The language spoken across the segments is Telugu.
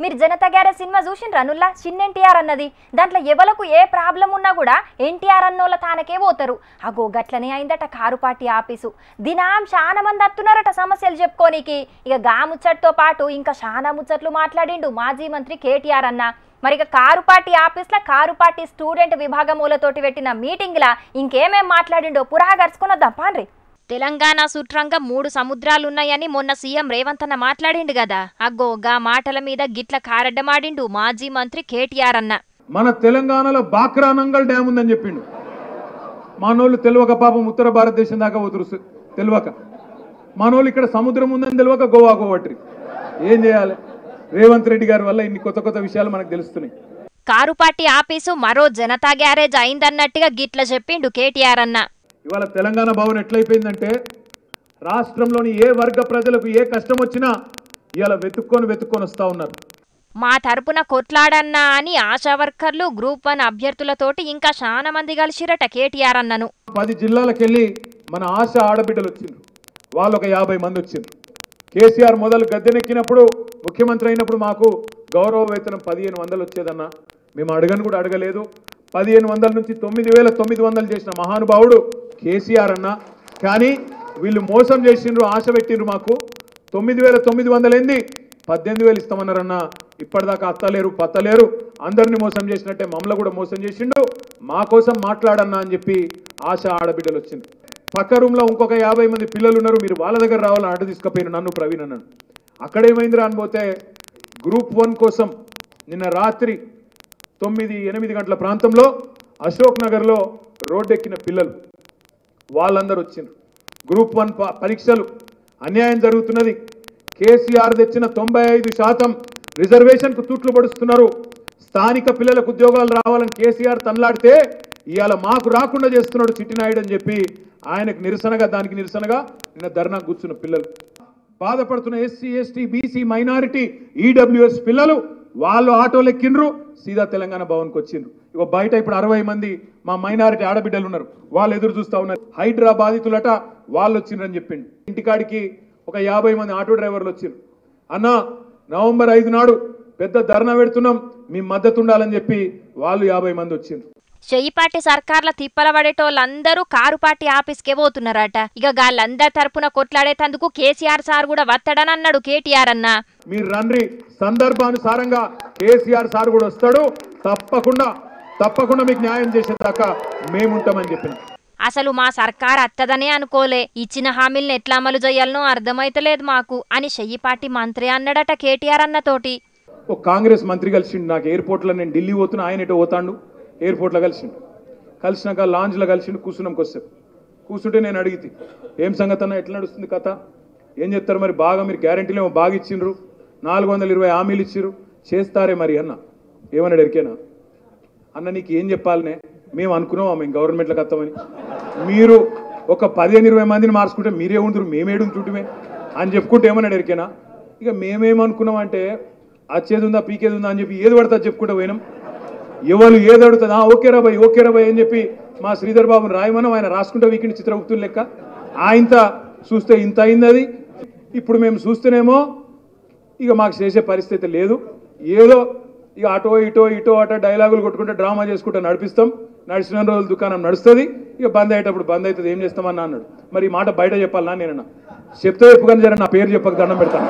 మీరు జనతా గ్యారేజ్ సినిమా చూసిండ్రు అనుల్లా చిన్న ఎన్టీఆర్ అన్నది దాంట్లో ఎవలకు ఏ ప్రాబ్లం ఉన్నా కూడా ఎన్టీఆర్ అన్నోళ్ళ తానకే పోతారు అగో గట్లనే అయిందట కారు పార్టీ ఆఫీసు దినాం చాలా మంది అత్తున్నారట సమస్యలు చెప్పుకోనికి ఇక గా ముచ్చట్తో పాటు ఇంకా చాలా ముచ్చట్లు మాట్లాడిండు మాజీ మంత్రి కేటీఆర్ అన్న మరి ఇక కారు పార్టీ ఆఫీస్లో కారు పార్టీ స్టూడెంట్ విభాగములతోటి పెట్టిన మీటింగ్లా ఇంకేమేం మాట్లాడిండో పురాగా గడుచుకున్నద్దాం పాన్రి తెలంగాణ సుట్రంగా మూడు సముద్రాలున్నాయని మొన్న సీఎం రేవంత్ అన్న మాట్లాడిండు కదా అగ్గో గా మాటల మీద గిట్ల కారడ్డమాడిండు మాజీ మంత్రి కేటీఆర్ అన్న మన తెలంగాణలో బాక్రా నంగల్ డ్యామ్ ఉందని చెప్పిండు మనోళ్ళు తెలియక పాపం ఉత్తర భారతదేశం దాకా పోతురు సు- తెలియక మనోళ్ళు ఇక్కడ సముద్రం ఉందని తెలియక గోవా గోవట్రి ఏం చేయాలి రేవంత్ రెడ్డి గారి వల్ల ఇన్ని కొత్త కొత్త విషయాలు మనకు తెలుస్తున్నాయి కారు పార్టీ ఆఫీసు మరో జనతా గ్యారేజ్ అయిందన్నట్టుగా గిట్ల చెప్పిండు కేటీఆర్ అన్న ఇవాళ తెలంగాణ భవన్ ఎట్లయిపోయిందంటే రాష్ట్రంలోని ఏ వర్గ ప్రజలకు ఏ కష్టం వచ్చినా ఇవాళ వెతుక్కొని వెతుక్కొని వస్తూ ఉన్నారు మా తరపున కొట్లాడన్నా అని ఆశా వర్కర్లు గ్రూప్ వన్ అభ్యర్థులతోటి ఇంకా చాలా మంది కలిసిరట కేటీఆర్ అన్నను పది జిల్లాలకు వెళ్ళి మన ఆశ ఆడబిడ్డలు వచ్చిండ్రు వాళ్ళు ఒక యాభై మంది వచ్చిండ్రు కేసీఆర్ మొదలు గద్దెనెక్కినప్పుడు ముఖ్యమంత్రి అయినప్పుడు మాకు గౌరవ వేతనం పదిహేను వందలు వచ్చేదన్న మేము అడగను కూడా అడగలేదు పదిహేను వందల నుంచి తొమ్మిది వేల తొమ్మిది వందలు చేసిన మహానుభావుడు కేసీఆర్ అన్న కానీ వీళ్ళు మోసం చేసిండ్రు ఆశ పెట్టిండ్రు మాకు తొమ్మిది వేల తొమ్మిది వందలు ఏంది పద్దెనిమిది వేలు ఇస్తామన్నారన్న ఇప్పటిదాకా అత్తలేరు పత్తలేరు అందరినీ మోసం చేసినట్టే మమ్మల్ని కూడా మోసం చేసిండు మా కోసం మాట్లాడన్నా అని చెప్పి ఆశ ఆడబిడ్డలు వచ్చింది పక్క రూమ్లో ఇంకొక యాభై మంది పిల్లలు ఉన్నారు మీరు వాళ్ళ దగ్గర రావాలని అడ్డు తీసుకుపోయిన నన్ను ప్రవీణ్ అన్నాను అక్కడేమైందిరా అనిపోతే గ్రూప్ వన్ కోసం నిన్న రాత్రి తొమ్మిది ఎనిమిది గంటల ప్రాంతంలో అశోక్ నగర్లో రోడ్డెక్కిన పిల్లలు వాళ్ళందరూ వచ్చిండ్రు గ్రూప్ వన్ ప- పరీక్షలు అన్యాయం జరుగుతున్నది కేసీఆర్ తెచ్చిన తొంభై ఐదు శాతం రిజర్వేషన్కు తూట్లు పడుస్తున్నారు స్థానిక పిల్లలకు ఉద్యోగాలు రావాలని కేసీఆర్ తనలాడితే ఇవాళ మాకు రాకుండా చేస్తున్నాడు చిట్టినాయుడు అని చెప్పి ఆయనకు నిరసనగా దానికి నిరసనగా నిన్న ధర్నా కూర్చున్న పిల్లలు బాధపడుతున్న SC ST BC minority EWS పిల్లలు వాళ్ళు ఆటోలు ఎక్కిండ్రు సీదా తెలంగాణ భవన్కి వచ్చిండ్రు ఇగో బయట ఇప్పుడు అరవై మంది మా మైనారిటీ ఆడబిడ్డలు ఉన్నారు వాళ్ళు ఎదురు చూస్తా ఉన్నారు హైడ్రా బాధితులట వాళ్ళు వచ్చిండ్రని చెప్పిండు ఇంటికాడికి ఒక యాభై మంది ఆటో డ్రైవర్లు వచ్చిండ్రు అన్న నవంబర్ ఐదు నాడు పెద్ద ధర్నా పెడుతున్నాం మీ మద్దతు ఉండాలని చెప్పి వాళ్ళు యాభై మంది వచ్చిండ్రు చెయ్యిపాటి సర్కార్ల తిప్పల పడేటోళ్ళందరూ కారు పార్టీ ఆఫీస్కే పోతున్నారట ఇక గాళ్ళందరి తరపున కొట్లాడేటందుకు కేసీఆర్ సార్ కూడా వత్తడని అన్నాడు కేటీఆర్ అన్న మీరు రండి సందర్భానుసారంగా కేసీఆర్ సార్ కూడా వస్తాడు తప్పకుండా తప్పకుండా మీకు న్యాయం చేసేదాకా మేముంటామని చెప్పిన అసలు మా సర్కార్ అత్తదనే అనుకోలే ఇచ్చిన హామీలను ఎట్లా అమలు చేయాలనో అర్థమైతలేదు మాకు అని చెయ్యిపాటి మంత్రి అన్నాడట కేటీఆర్ అన్నతోటి ఒక కాంగ్రెస్ మంత్రి కలిసిండు నాకు ఎయిర్పోర్ట్లో నేను ఢిల్లీ పోతున్నా ఆయన ఎటో పోతాండు ఎయిర్పోర్ట్లో కలిసిండు కలిసినాక లాంజ్లో కలిసిండు కూర్చున్నాం కొద్దిసేపు కూర్చుంటే నేను అడిగితే ఏం సంగతి అన్న ఎట్లా నడుస్తుంది కథ ఏం చెప్తారు మరి బాగా మీరు గ్యారంటీలు ఏమో బాగా ఇచ్చిండ్రు నాలుగు వందల ఇరవై హామీలు ఇచ్చిర్రు చేస్తారే మరి అన్న ఏమన్నాడు ఎరికేనా అన్న నీకు ఏం చెప్పాలనే మేము అనుకున్నాం మేము గవర్నమెంట్లోకి వస్తామని మీరు ఒక పదిహేను ఇరవై మందిని మార్చుకుంటే మీరే ఉందరు మేమేడు చుట్టుమే అని చెప్పుకుంటే ఏమన్నాడు ఎరికేనా ఇక మేమేమనుకున్నాం అంటే వచ్చేది ఉందా పీకేది ఉందా అని చెప్పి ఏది పడతా చెప్పుకుంటూ పోయినాం ఎవరు ఏది అడుగుతుందా ఓకే రా బాయ్ ఓకే రా బాయ్ అని చెప్పి మా శ్రీధర్ బాబుని రాయమనం ఆయన రాసుకుంటే వీకిండి చిత్రగుప్తులు లెక్క ఆయనత చూస్తే ఇంత అయింది అది ఇప్పుడు మేము చూస్తేనేమో ఇక మాకు చేసే పరిస్థితి లేదు ఏదో ఇక అటో ఇటో ఇటో అటో డైలాగులు కొట్టుకుంటే డ్రామా చేసుకుంటే నడిపిస్తాం నడిచిన రోజులు దుకాణం నడుస్తుంది ఇక బంద్ అయ్యేటప్పుడు బంద్ అవుతుంది ఏం చేస్తామన్నా అన్నాడు మరి ఈ మాట బయట చెప్పాలన్నా నేనన్నా చెప్తే చెప్పుకొని జర నా పేరు చెప్పక దండం పెడతాను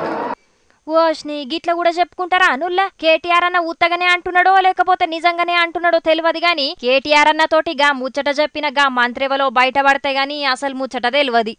ఓష్ని గిట్ల కూడా చెప్పుకుంటారా అనుల్లా కేటీఆర్ అన్న ఉత్తగానే అంటున్నాడో లేకపోతే నిజంగానే అంటున్నాడో తెలియదు గాని కేటీఆర్ అన్న తోటి గా ముచ్చట చెప్పిన గా మంత్రివలో బయటపడితే గాని అసలు ముచ్చట తెలియదు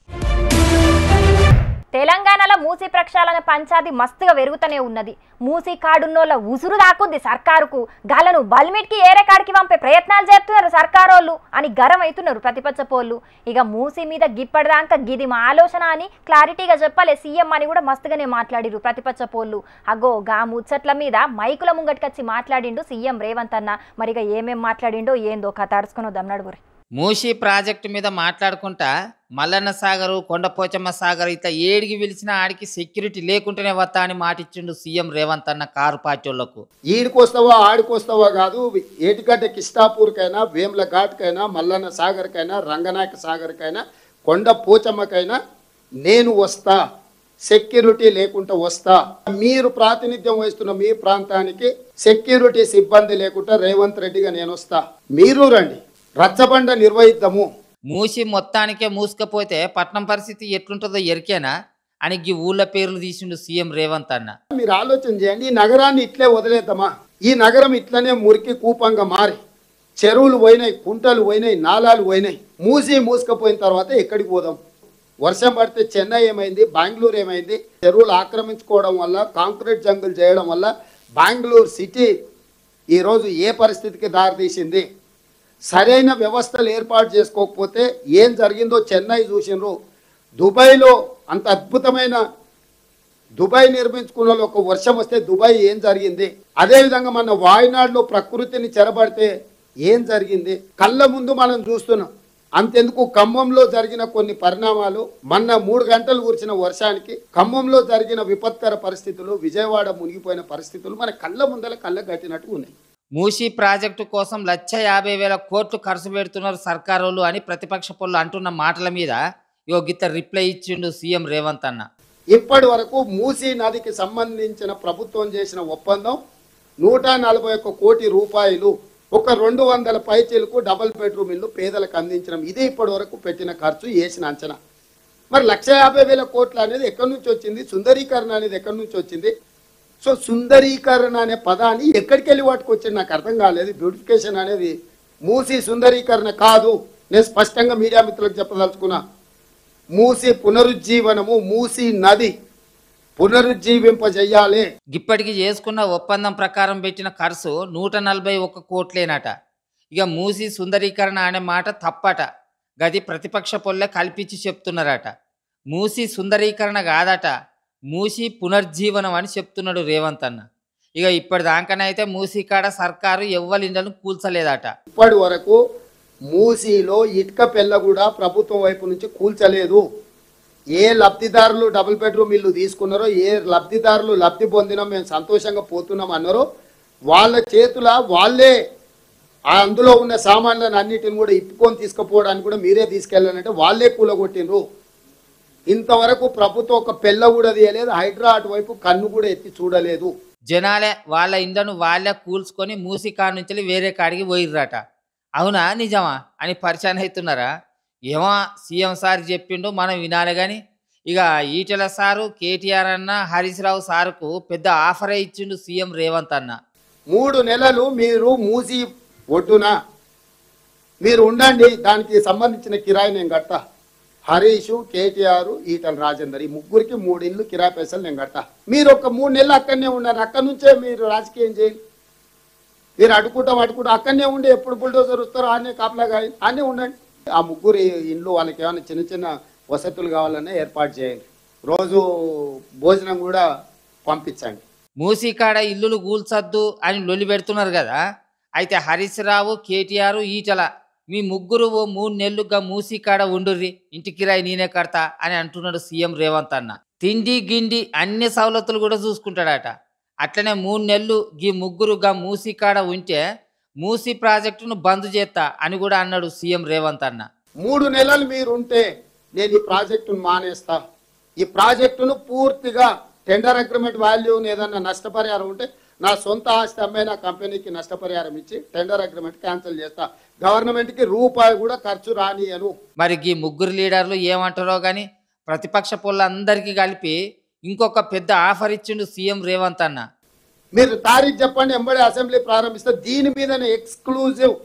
తెలంగాణలో మూసి ప్రక్షాళన పంచాది మస్తుగా పెరుగుతూనే ఉన్నది మూసి కాడున్నోళ్ళ ఉసురు దాకుంది సర్కారుకు గాలను బల్మిట్కి ఏరే కాడికి పంపే ప్రయత్నాలు చేస్తున్నారు సర్కారోళ్ళు అని గరం అవుతున్నారు ప్రతిపక్ష పోళ్ళు ఇక మూసి మీద గిప్పటిదాకా గిది మా ఆలోచన అని క్లారిటీగా చెప్పలే సీఎం అని కూడా మస్తుగానే మాట్లాడిరు ప్రతిపక్ష పోళ్ళు అగో గా ముచ్చట్ల మీద మైకుల ముంగటికొచ్చి మాట్లాడిండు సీఎం రేవంత్ అన్న మరిగా ఏమేం మాట్లాడిండో ఏందో కథ అరుచుకుని వద్దాం నడుగురి మూషి ప్రాజెక్టు మీద మాట్లాడుకుంటా మల్లన్న సాగరు కొండపోచమ్మ సాగర్ ఇట్లా ఏడికి పిలిచినా ఆడికి సెక్యూరిటీ లేకుంటేనే వస్తా అని మాటిచ్చిండు సీఎం రేవంత్ అన్న కారు పార్టీ వాళ్ళకు ఈడికొస్తావా ఆడికొస్తావా కాదు ఏటిగడ్డ కిష్టాపూర్కైనా వేముల ఘాట్కైనా మల్లన్న సాగర్కైనా రంగనాయక సాగర్కైనా కొండ పోచమ్మకైనా నేను వస్తా సెక్యూరిటీ లేకుండా వస్తా మీరు ప్రాతినిధ్యం వహిస్తున్న మీ ప్రాంతానికి సెక్యూరిటీ సిబ్బంది లేకుండా రేవంత్ రెడ్డిగా నేను వస్తా మీరు రండి రచ్చబండ నిర్వహిద్దాము మూసి మొత్తానికే మూసుకపోతే పట్నం పరిస్థితి ఎట్లుంటుందో ఎరికేనా అని ఈ ఊళ్ళ పేర్లు తీసిండు సీఎం రేవంత్ అన్న మీరు ఆలోచన చేయండి ఈ నగరాన్ని ఇట్లే వదిలేద్దామా ఈ నగరం ఇట్లనే మురికి కూపంగా మారి చెరువులు పోయినాయి కుంటలు పోయినాయి నాలాలు పోయినాయి మూసి మూసుకపోయిన తర్వాత ఎక్కడికి పోదాం వర్షం పడితే చెన్నై ఏమైంది బెంగళూరు ఏమైంది చెరువులు ఆక్రమించుకోవడం వల్ల కాంక్రీట్ జంగులు చేయడం వల్ల బెంగళూరు సిటీ ఈరోజు ఏ పరిస్థితికి దారితీసింది సరైన వ్యవస్థలు ఏర్పాటు చేసుకోకపోతే ఏం జరిగిందో చెన్నై చూసినారు దుబాయ్లో అంత అద్భుతమైన దుబాయ్ నిర్మించుకున్న వాళ్ళు ఒక వర్షం వస్తే దుబాయ్ ఏం జరిగింది అదేవిధంగా మన వాయనాడులో ప్రకృతిని చెరబడితే ఏం జరిగింది కళ్ళ ముందు మనం చూస్తున్నాం అంతెందుకు ఖమ్మంలో జరిగిన కొన్ని పరిణామాలు మొన్న మూడు గంటలు కురిసిన వర్షానికి ఖమ్మంలో జరిగిన విపత్కర పరిస్థితులు విజయవాడ మునిగిపోయిన పరిస్థితులు మన కళ్ళ ముందర కళ్ళ కట్టినట్టు ఉన్నాయి మూసి ప్రాజెక్టు కోసం లక్ష యాభై వేల కోట్లు ఖర్చు పెడుతున్నారు సర్కారోళ్ళు అని ప్రతిపక్ష పొల్లు అంటున్న మాటల మీద ఇగో గిత్త రిప్లై ఇచ్చిండు సీఎం రేవంత్ అన్న ఇప్పటి వరకు మూసీ నదికి సంబంధించిన ప్రభుత్వం చేసిన ఒప్పందం నూట నలభై ఒక్క కోటి రూపాయలు ఒక రెండు వందల పైచీలకు డబుల్ బెడ్రూమ్ ఇల్లు పేదలకు అందించడం ఇదే ఇప్పటి వరకు పెట్టిన ఖర్చు వేసిన అంచనా మరి లక్ష యాభై వేల కోట్లు అనేది ఎక్కడి నుంచి వచ్చింది సుందరీకరణ అనేది ఎక్కడి నుంచి వచ్చింది సో సుందరీకరణ అనే పదాన్ని ఎక్కడికి వెళ్ళి పట్టుకొచ్చింది నాకు అర్థం కాలేదు బ్యూటిఫికేషన్ అనేది మూసి సుందరీకరణ కాదు నేను స్పష్టంగా మీడియా మిత్రులకు చెప్పదలుచుకున్నా మూసి పునరుజ్జీవనము మూసి నది పునరుజ్జీవింపజేయాలి ఇప్పటికి చేసుకున్న ఒప్పందం ప్రకారం పెట్టిన ఖర్చు నూట నలభై ఒక్క కోట్లేనట ఇక మూసి సుందరీకరణ అనే మాట తప్పట గది ప్రతిపక్ష పొల్లే కల్పించి చెప్తున్నారట మూసి సుందరీకరణ కాదట మూసి పునర్జీవనం అని చెప్తున్నాడు రేవంత్ అన్న ఇక ఇప్పటిదాకానైతే మూసి కాడ సర్కారు ఎవ్వరి ఇండ్లను కూల్చలేదట ఇప్పటి వరకు మూసీలో ఇటుక పెళ్ళ కూడా ప్రభుత్వం వైపు నుంచి కూల్చలేదు ఏ లబ్ధిదారులు డబుల్ బెడ్రూమ్ ఇల్లు తీసుకున్నారో ఏ లబ్ధిదారులు లబ్ధి పొందినా మేము సంతోషంగా పోతున్నాం అన్నారో వాళ్ళ చేతుల వాళ్ళే ఆ అందులో ఉన్న సామాన్లను అన్నిటిని కూడా ఇప్పుకొని తీసుకుపోవడానికి కూడా మీరే తీసుకెళ్ళాలంటే వాళ్ళే కూలగొట్టిండ్రు ఇంతవరకు ప్రభుత్వం ఒక పెళ్ళ కూడా తీయలేదు హైడ్రా అటువైపు కన్ను కూడా ఎత్తి చూడలేదు జనాలే వాళ్ళ ఇండ్లను వాళ్ళే కూల్చుకొని మూసి కాడ నుంచి వేరే కాడికి పోయిర్రట అవునా నిజమా అని పరిచయం అవుతున్నారా ఏమో సీఎం సార్ చెప్పిండు మనం వినాలి కానీ ఇక ఈటెల సారు కేటీఆర్ అన్న హరీష్ రావు సారుకు పెద్ద ఆఫరే ఇచ్చిండు సీఎం రేవంత్ అన్న మూడు నెలలు మీరు మూసి ఒడ్డున మీరు ఉండండి దానికి సంబంధించిన కిరాయి నేను కడతా హరీష్ కేటీఆర్ ఈటల రాజేందర్ ఈ ముగ్గురికి మూడు ఇళ్ళు కిరాయి పైసలు నేను కడతా మీరు ఒక మూడు నెలలు అక్కడనే ఉన్నారు అక్కడి నుంచే మీరు రాజకీయం చేయండి మీరు అడుకుంటాం అడుకుంటాం అక్కడనే ఉండి ఎప్పుడు బుల్డోజర్ వస్తారో ఆనే కాపలాగా ఆనే ఉండండి ఆ ముగ్గురు ఇండ్లు వాళ్ళకి ఏమైనా చిన్న చిన్న వసతులు కావాలన్నా ఏర్పాటు చేయండి రోజు భోజనం కూడా పంపించండి మూసి కాడ ఇల్లులు కూల్చొద్దు అని లొల్లి పెడుతున్నారు కదా అయితే హరీష్ రావు కేటీఆర్ ఈటల మీ ముగ్గురు ఓ మూడు నెలలుగా మూసి కాడ ఉండుర్రి ఇంటి కిరాయి నేనే కడతా అని అంటున్నాడు సీఎం రేవంత్ అన్న తిండి గిండి అన్ని సవలతులు కూడా చూసుకుంటాడట అట్లనే మూడు నెలలు గీ ముగ్గురు గా మూసి కాడ ఉంటే మూసి ప్రాజెక్టును బంద్ చేస్తా అని కూడా అన్నాడు సీఎం రేవంత్ అన్న మూడు నెలలు మీరు ఉంటే నేను ఈ ప్రాజెక్టును మానేస్తా ఈ ప్రాజెక్టును పూర్తిగా టెండర్ అగ్రిమెంట్ వాల్యూని ఏదన్నా నష్టపరిహారం ఉంటే నా సొంత ఆస్తి అమ్మాయి నా కంపెనీకి నష్టపరిహారం ఇచ్చి టెండర్ అగ్రిమెంట్ క్యాన్సిల్ చేస్తా గవర్నమెంట్కి రూపాయి కూడా ఖర్చు రానియను మరి ఈ ముగ్గురు లీడర్లు ఏమంటారో కానీ ప్రతిపక్ష పొలందరికీ కలిపి ఇంకొక పెద్ద ఆఫర్ ఇచ్చిండు సీఎం రేవంత్ అన్న మీరు తారీఖు చెప్పండి ఎంబడి అసెంబ్లీ ప్రారంభిస్తే దీని మీదనే ఎక్స్క్లూజివ్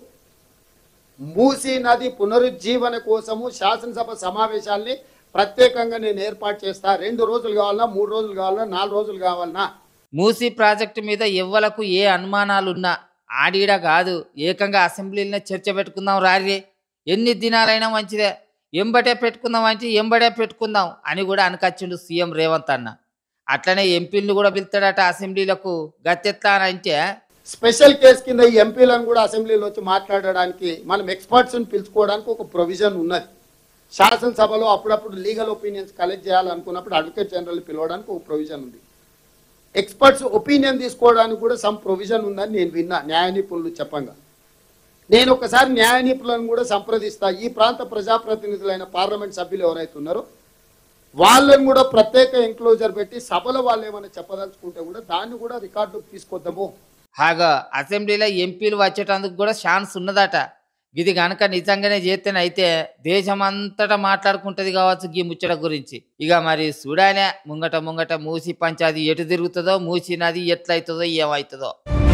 మూసీ నది పునరుజ్జీవన కోసము శాసనసభ సమావేశాల్ని ప్రత్యేకంగా నేను ఏర్పాటు చేస్తా రెండు రోజులు కావాలన్నా మూడు రోజులు కావాలన్నా నాలుగు రోజులు కావాలన్నా మూసీ ప్రాజెక్టు మీద ఎవ్వలకు ఏ అనుమానాలున్నా ఆడీడ కాదు ఏకంగా అసెంబ్లీలోనే చర్చ పెట్టుకుందాం రారి ఎన్ని దినాలైనా మంచిదే ఎంబటే పెట్టుకుందాం అంటే ఎంబడే పెట్టుకుందాం అని కూడా అనకచ్చిండు సీఎం రేవంత్ అన్న అట్లనే ఎంపీలను కూడా పిలుస్తాడట అసెంబ్లీలకు గత్తెత్తా అని అంటే స్పెషల్ కేసు కింద ఈ ఎంపీలను కూడా అసెంబ్లీలో వచ్చి మాట్లాడడానికి మనం ఎక్స్పర్ట్స్ని పిలుచుకోవడానికి ఒక ప్రొవిజన్ ఉన్నది శాసనసభలో అప్పుడప్పుడు లీగల్ ఒపీనియన్స్ కలెక్ట్ చేయాలనుకున్నప్పుడు అడ్వకేట్ జనరల్ పిలవడానికి ఒక ప్రొవిజన్ ఉంది ఎక్స్పర్ట్స్ ఒపీనియన్ తీసుకోవడానికి కూడా సమ్ ప్రొవిజన్ ఉందని నేను విన్నా న్యాయ నిపుణులు చెప్పంగా నేను ఒకసారి న్యాయ నిపుణులను కూడా సంప్రదిస్తా ఈ ప్రాంత ప్రజాప్రతినిధులైన పార్లమెంట్ సభ్యులు ఎవరైతే ఉన్నారో వాళ్ళని కూడా ప్రత్యేక ఎంక్లోజర్ పెట్టి సభలో వాళ్ళు ఏమైనా చెప్పదలుచుకుంటే కూడా దాన్ని కూడా రికార్డు తీసుకొద్దాము హాగా అసెంబ్లీలో ఎంపీలు వచ్చేటందుకు కూడా ఛాన్స్ ఉన్నదట ఇది కనుక నిజంగానే చేస్తేనైతే దేశమంతటా మాట్లాడుకుంటది కావచ్చు గీ ముచ్చట గురించి ఇక మరి చూడానే ముంగట ముంగట మూసి పంచాది ఎటు తిరుగుతుందో మూసి నది ఎట్లయితుందో ఏమవుతుందో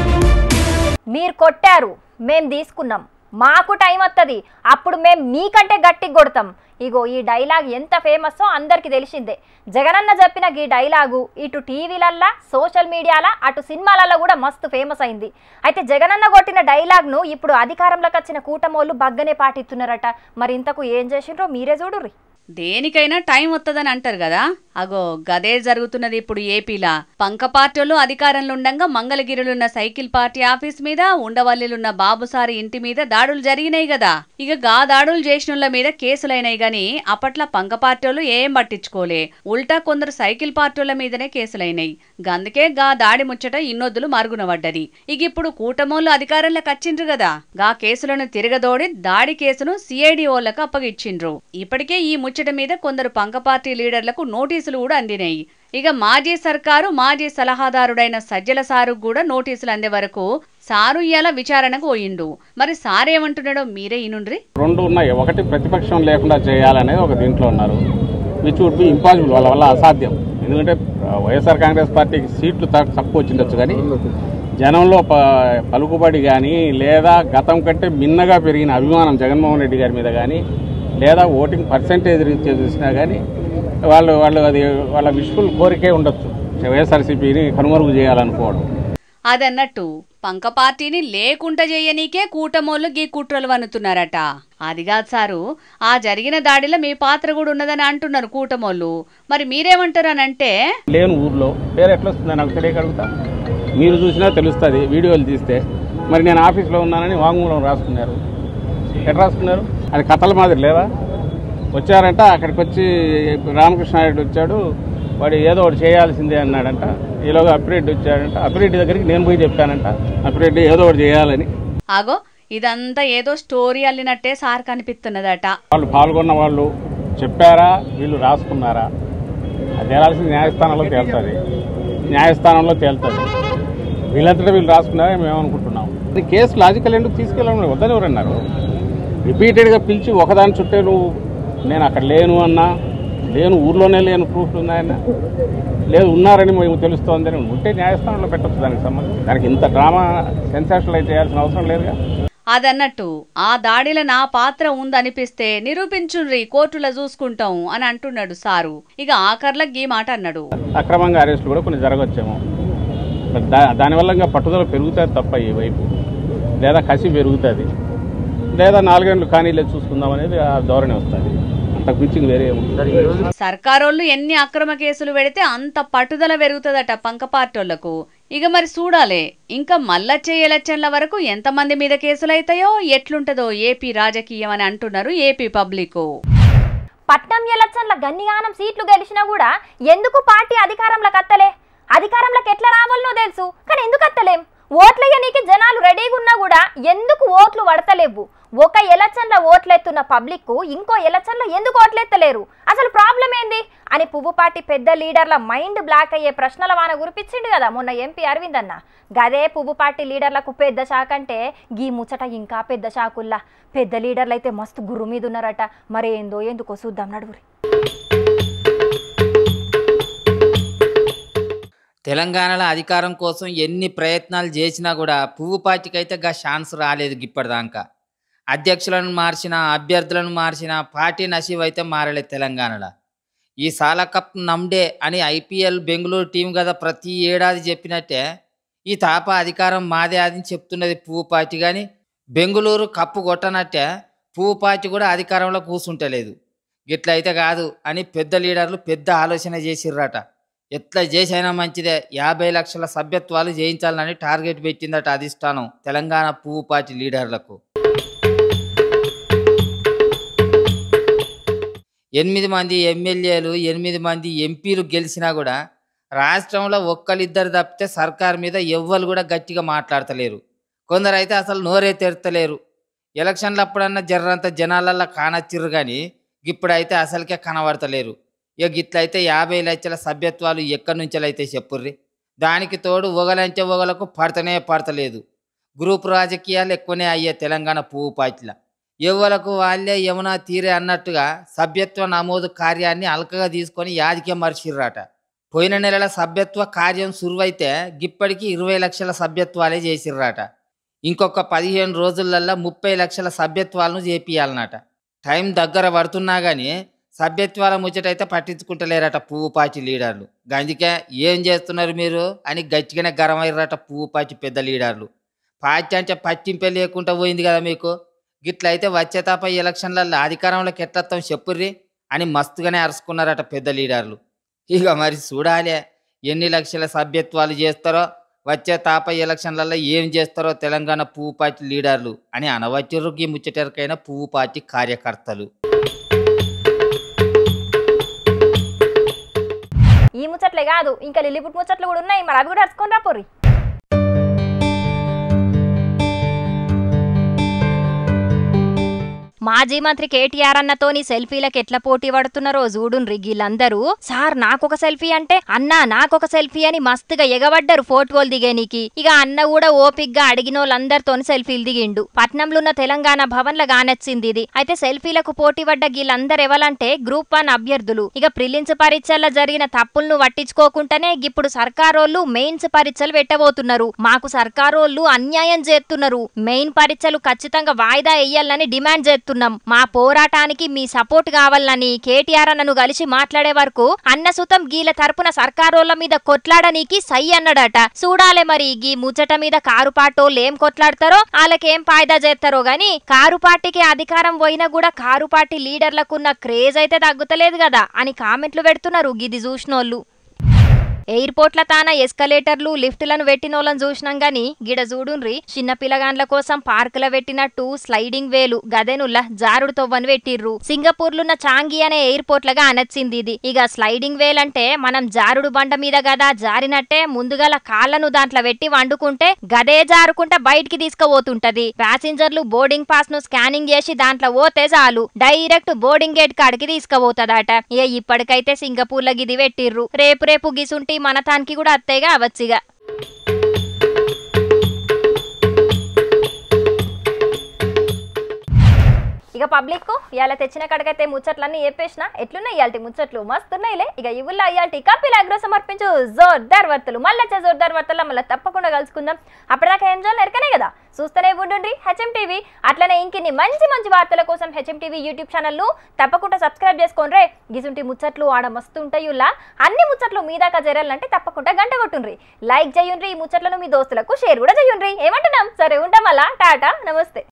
మీరు కొట్టారు మేం తీసుకున్నాం మాకు టైం వస్తుంది అప్పుడు మేం మీకంటే గట్టిగా కొడతాం ఇగో ఈ డైలాగ్ ఎంత ఫేమస్సో అందరికీ తెలిసిందే జగనన్న చెప్పిన ఈ డైలాగు ఇటు టీవీలల్లా సోషల్ మీడియాల అటు సినిమాలలో కూడా మస్తు ఫేమస్ అయింది అయితే జగనన్న కొట్టిన డైలాగ్ను ఇప్పుడు అధికారంలోకి వచ్చిన కూటమోళ్ళు బగ్గనే పాటిస్తున్నారట మరి ఇంతకు ఏం చేసిండ్రో మీరే చూడుర్రి దేనికైనా టైం వత్తదని అంటారు కదా అగో గదే జరుగుతున్నది ఇప్పుడు ఏపీలా పంక పార్టీలు అధికారంలో ఉండంగా మంగళగిరిలున్న సైకిల్ పార్టీ ఆఫీస్ మీద ఉండవల్లిలున్న బాబుసారి ఇంటి మీద దాడులు జరిగినాయి కదా ఇక గా దాడులు చేసినోళ్ళ మీద కేసులైనాయి గాని అప్పట్లో పంక పార్టీలు ఏం పట్టించుకోలే ఉల్టా కొందరు సైకిల్ పార్టీల మీదనే కేసులైనాయి గందుకే గా దాడి ముచ్చట ఇన్నొద్దులు మరుగున పడ్డది ఇక ఇప్పుడు కూటమోళ్ళు అధికారంలోకి వచ్చిండ్రు కదా గా కేసులను తిరగదోడి దాడి కేసును సిఐడి ఓళ్లకు అప్పగిచ్చిండ్రు ఇప్పటికే ఈ ముచ్చట మీద కొందరు పంక పార్టీ లీడర్లకు నోటీసులు కూడా అందినాయి ఇక మాజీ సర్కారు మాజీ సలహాదారుడైన సజ్జల సారు కూడా నోటీసులు అందే వరకు సారు ఇయాల విచారణకు పోయిండు మరి సార్ ఏమంటున్నాడో మీరే ఇనుండ్రి రెండు ఉన్నాయి ఒకటి ప్రతిపక్షం లేకుండా చేయాలనేది ఒక దీంట్లో ఉన్నారు విచ్ వుడ్ బి ఇంపాసిబుల్ వాళ్ళ వల్ల అసాధ్యం ఎందుకంటే ఆ, వైఎస్ఆర్ కాంగ్రెస్ పార్టీకి సీట్లు త- తక్కువ వచ్చిండొచ్చు కానీ జనంలో ప పలుకుబడి కానీ లేదా గతం కంటే మిన్నగా పెరిగిన అభిమానం జగన్మోహన్ రెడ్డి గారి మీద కానీ లేదా ఓటింగ్ పర్సంటేజ్ రీత్యా చూసినా కానీ వాళ్ళు వాళ్ళు అది వాళ్ళ విష్ఫుల్ కోరికే ఉండొచ్చు వైఎస్ఆర్సీపీని కనుమరుగు చేయాలనుకోవడం అదన్నట్టు పంక పార్టీని లేకుండా చేయనీకే కూటమోళ్ళు గీ కుట్రలు వన్నుతున్నారట అదిగాదు సారు ఆ జరిగిన దాడిలో మీ పాత్ర కూడా ఉన్నదని అంటున్నారు కూటమోళ్ళు మరి మీరేమంటారనంటే లేను ఊర్లో పేరు ఎట్లా వస్తుందో నాకు తెలియక అడుగుతా మీరు చూసినా తెలుస్తుంది వీడియోలు తీస్తే మరి నేను ఆఫీస్లో ఉన్నానని వాంగ్మూలం రాసుకున్నారు ఎట్లా రాసుకున్నారు అది కథల మాదిరి లేదా వచ్చారంట అక్కడికి వచ్చి రామకృష్ణారెడ్డి వచ్చాడు వాడు ఏదో ఒకటి చేయాల్సిందే అన్నాడంట ఈలోగా అప్పిరెడ్డి వచ్చాడంట అప్పిరెడ్డి దగ్గరికి నేను పోయి చెప్పానంట అప్పిరెడ్డి ఏదో ఒకటి చేయాలని ఆగో ఇదంతా ఏదో స్టోరీ అల్లినట్టే సార్ కనిపిస్తున్నదట వాళ్ళు పాల్గొన్న వాళ్ళు చెప్పారా వీళ్ళు రాసుకున్నారా అది తేలాల్సింది న్యాయస్థానంలో తేలుతుంది న్యాయస్థానంలో తేలుతుంది వీళ్ళంతటా వీళ్ళు రాసుకున్నారని మేము అనుకుంటున్నాం ఇది కేసు లాజికల్ ఎందుకు తీసుకెళ్ళమని వద్దని ఎవరన్నారు రిపీటెడ్గా పిలిచి ఒకదాని చుట్టే నువ్వు నేను అక్కడ లేను అన్నా లేను ఊర్లోనే లేను ప్రూఫ్లు ఉన్నాయన్నా లేదు ఉన్నారని మేము తెలుస్తోందని ఉంటే న్యాయస్థానంలో పెట్టొచ్చు దానికి సంబంధించి దానికి ఇంత డ్రామా సెన్సేషనలైజ్ చేయాల్సిన అవసరం లేదుగా అదన్నట్టు ఆ దాడిలో నా పాత్ర ఉందనిపిస్తే నిరూపించుర్రి కోర్టులో చూసుకుంటాం అని అంటున్నాడు సారు ఇక ఆఖర్లకు గీ మాట అన్నాడు అక్రమంగా అరెస్టులు కూడా కొన్ని జరగవచ్చేమో మరి దా దానివల్ల ఇంకా పట్టుదల పెరుగుతుంది తప్ప ఈ వైపు లేదా కసి పెరుగుతుంది లేదా నాలుగేళ్ళు కానీ లేదు చూసుకుందాం అనేది ఆ ధోరణి వస్తుంది అంతకు మించి ఇంక వేరే ఏముంది సర్కారోళ్ళు ఎన్ని అక్రమ కేసులు పెడితే అంత పట్టుదల పెరుగుతుందట పంక పార్టోళ్లకు ఇక మరి చూడాలే ఇంకా మళ్ళొచ్చే ఎలక్షన్ల వరకు ఎంతమంది మీద కేసులైతాయో ఎట్లుంటదో ఏపీ రాజకీయం అని అంటున్నారు ఏపీ పబ్లిక్ పట్నం ఎలక్షన్ల గన్నిగానం సీట్లు గెలిచినా కూడా ఎందుకు పార్టీ అధికారంలోకి అత్తలే అధికారంలోకి ఎట్లా రావాలనో తెలుసు కానీ ఎందుకు అత్తలేం ఓట్లయ్యనీకి జనాలు రెడీగా ఉన్నా కూడా ఎందుకు ఓట్లు పడతలేవు ఒక ఎలక్షన్లో ఓట్లెత్తున్న పబ్లిక్ ఇంకో ఎలక్షన్లో ఎందుకు ఓట్లెత్తలేరు అసలు ప్రాబ్లం ఏంది అని పువ్వు పార్టీ పెద్ద లీడర్ల మైండ్ బ్లాక్ అయ్యే ప్రశ్నల వాన గురిపించిండు కదా మొన్న ఎంపీ అరవింద్ అన్న గదే పువ్వు పార్టీ లీడర్లకు పెద్ద షాక్ అంటే గీ ముచ్చట ఇంకా పెద్ద షాకుల్లా పెద్ద లీడర్లు అయితే మస్తు గుర్రు మీద ఉన్నారట మరేందో ఎందుకో చూద్దాం నడువురి తెలంగాణలో అధికారం కోసం ఎన్ని ప్రయత్నాలు చేసినా కూడా పువ్వు పార్టీకి అయితే గా ఛాన్స్ రాలేదు ఇప్పటిదాకా అధ్యక్షులను మార్చిన అభ్యర్థులను మార్చిన పార్టీ నసీబ్ అయితే మారలేదు తెలంగాణలో ఈ సాల కప్ నమ్డే అని ఐపీఎల్ బెంగళూరు టీం కదా ప్రతి ఏడాది చెప్పినట్టే ఈ తాప అధికారం మాదే అని చెప్తున్నది పువ్వు పార్టీ కానీ బెంగళూరు కప్పు కొట్టనట్టే పువ్వు పార్టీ కూడా అధికారంలో కూర్చుంటలేదు ఇట్లయితే కాదు అని పెద్ద లీడర్లు పెద్ద ఆలోచన చేసిర్రట ఎట్లా చేసైనా మంచిదే యాభై లక్షల సభ్యత్వాలు చేయించాలని టార్గెట్ పెట్టిందట అధిష్టానం తెలంగాణ పువ్వు పార్టీ లీడర్లకు ఎనిమిది మంది ఎమ్మెల్యేలు ఎనిమిది మంది ఎంపీలు గెలిచినా కూడా రాష్ట్రంలో ఒక్కరిద్దరు తప్పితే సర్కార్ మీద ఎవ్వరు కూడా గట్టిగా మాట్లాడతలేరు కొందరు అయితే అసలు నోరే తెరతలేరు ఎలక్షన్లు అప్పుడన్నా జర్రంత జనాలల్లో కానచ్చిర్రు కానీ ఇప్పుడైతే అసలుకే కనబడతలేరు ఇక గిట్లయితే యాభై లక్షల సభ్యత్వాలు ఎక్కడి నుంచెలైతే చెప్పుర్రి దానికి తోడు ఒగలంటే ఒగలకు పడతనే పడతలేదు గ్రూప్ రాజకీయాలు ఎక్కువనే అయ్యే తెలంగాణ పువ్వు పాచిల ఎవలకు వాళ్ళే యమునా తీరే అన్నట్టుగా సభ్యత్వ నమోదు కార్యాన్ని అలకగా తీసుకొని యాదికే మర్చిర్రాట పోయిన నెలల సభ్యత్వ కార్యం సురువైతే గిప్పటికి ఇరవై లక్షల సభ్యత్వాలే చేసిర్రాట ఇంకొక పదిహేను రోజులల్లో ముప్పై లక్షల సభ్యత్వాలను చేపియాలన్నట టైం దగ్గర పడుతున్నా కానీ సభ్యత్వాల ముచ్చటైతే పట్టించుకుంటలేరట పువ్వు పాచి లీడర్లు గందుకే ఏం చేస్తున్నారు మీరు అని గట్టిగానే గరమైర్రట పువ్వు పాచి పెద్ద లీడర్లు పార్టీ అంటే పట్టింపే లేకుండా పోయింది కదా మీకు గిట్లయితే వచ్చే తప్ప ఎలక్షన్లలో అధికారంలోకి ఎట్లత్తాం చెప్పుర్రి అని మస్తుగానే అరుచుకున్నారట పెద్ద లీడర్లు ఇక మరి చూడాలే ఎన్ని లక్షల సభ్యత్వాలు చేస్తారో వచ్చే తాప ఎలక్షన్లలో ఏం చేస్తారో తెలంగాణ పువ్వు పార్టీ లీడర్లు అని అనవచ్చురు ఈ ముచ్చటరికైన పువ్వు పార్టీ కార్యకర్తలు ఈ ముచ్చట్లే కాదు ఇంకా లిల్లిపుట్ ముచ్చట్లు కూడా ఉన్నాయి మరి అవి కూడా అరుచుకొని రాపోర్రి మాజీ మంత్రి కేటీఆర్ అన్నతోని సెల్ఫీలకు ఎట్లా పోటీ పడుతున్నారో చూడుండ్రి వీళ్ళందరూ సార్ నాకొక సెల్ఫీ అంటే అన్నా నాకొక సెల్ఫీ అని మస్తుగా ఎగబడ్డారు ఫోటోలు దిగేనికి ఇక అన్న కూడా ఓపిగ్గా అడిగిన వాళ్ళందరితోని సెల్ఫీలు దిగిండు పట్నంలో ఉన్న తెలంగాణ భవన్ల గానొచ్చింది ఇది అయితే సెల్ఫీలకు పోటీ పడ్డ వీళ్ళందరూ ఎవలంటే గ్రూప్ వన్ అభ్యర్థులు ఇక ప్రిలిన్స్ పరీక్షల్లో జరిగిన తప్పులను పట్టించుకోకుండానే ఇప్పుడు సర్కారోళ్ళు మెయిన్స్ పరీక్షలు పెట్టబోతున్నారు మాకు సర్కారోళ్ళు అన్యాయం చేస్తున్నారు మెయిన్ పరీక్షలు ఖచ్చితంగా వాయిదా వేయాలని డిమాండ్ చేస్తున్నాం మా పోరాటానికి మీ సపోర్ట్ కావాలని కేటీఆర్ అన్నను కలిసి మాట్లాడే వరకు అన్నసుతం గీల తరపున సర్కారోళ్ళ మీద కొట్లాడనీకి సై అన్నాడట చూడాలే మరి గీ ముచ్చట మీద కారు పాటోళ్ళు ఏం కొట్లాడతారో వాళ్ళకేం ఫాయిదా చేస్తారో గాని కారు పార్టీకి అధికారం పోయినా కూడా కారు పార్టీ లీడర్లకున్న క్రేజ్ అయితే తగ్గుతలేదు కదా అని కామెంట్లు పెడుతున్నారు గిది చూసినోళ్ళు ఎయిర్పోర్ట్ల తాన ఎస్కలేటర్లు లిఫ్టులను పెట్టినోళ్ళని చూసినాం గాని గిడ చూడుండ్రి చిన్న పిల్లగాండ్ల కోసం పార్కుల పెట్టినట్టు స్లైడింగ్ వేలు గదెనుల్ల జారుడు తొవ్వని పెట్టిర్రు సింగపూర్లున్న చాంగి అనే ఎయిర్పోర్ట్లగా అనొచ్చింది ఇది ఇక స్లైడింగ్ వేల్ అంటే మనం జారుడు బండ మీద గదా జారినట్టే ముందుగల కాళ్ళను దాంట్లో పెట్టి వండుకుంటే గదే జారుకుంటే బయటికి తీసుకుపోతుంటది ప్యాసింజర్లు బోర్డింగ్ పాస్ ను స్కానింగ్ చేసి దాంట్లో పోతే చాలు డైరెక్ట్ బోర్డింగ్ గేట్ కాడికి తీసుకుపోతుందట ఇక ఇప్పటికైతే సింగపూర్ లో గిది పెట్టిర్రు రేపు రేపు గిసుంటి మన తానికి కూడా అత్తయ్యగా అవచ్చిగా ఇక పబ్లిక్ ఇవాళ తెచ్చిన కాడికైతే ముచ్చట్లన్నీ చెప్పేసిన ఎట్లున్నాయి ఇయాల్టి ముచ్చట్లు మస్తున్నాయిలే ఇక ఇవుల్లో ఇయాల్టి కపిల్ అగ్రో సమర్పించు జోర్దార్ వార్తలు మళ్ళీ వచ్చే జోర్దార్ వార్తల్లో మళ్ళీ తప్పకుండా కలుసుకుందాం అప్పటిదాకా ఏం చేయాలి ఎరకనే కదా చూస్తూనే ఉండండి హెచ్ఎం టీవీ అట్లనే ఇంకిన్ని మంచి మంచి వార్తల కోసం హెచ్ఎం టీవీ యూట్యూబ్ ఛానల్ను తప్పకుండా సబ్స్క్రైబ్ చేసుకోండి రే గిసుంటి ముచ్చట్లు ఆడ మస్తు ఉంటాయి ఉల్లా అన్ని ముచ్చట్లు మీ దాకా చేరాలంటే తప్పకుండా గంట కొట్టుండ్రి లైక్ చేయండి ఈ ముచ్చట్లను మీ దోస్తులకు షేర్ కూడా చేయండి ఏమంటున్నాం సరే ఉంటాం అలా టాటా నమస్తే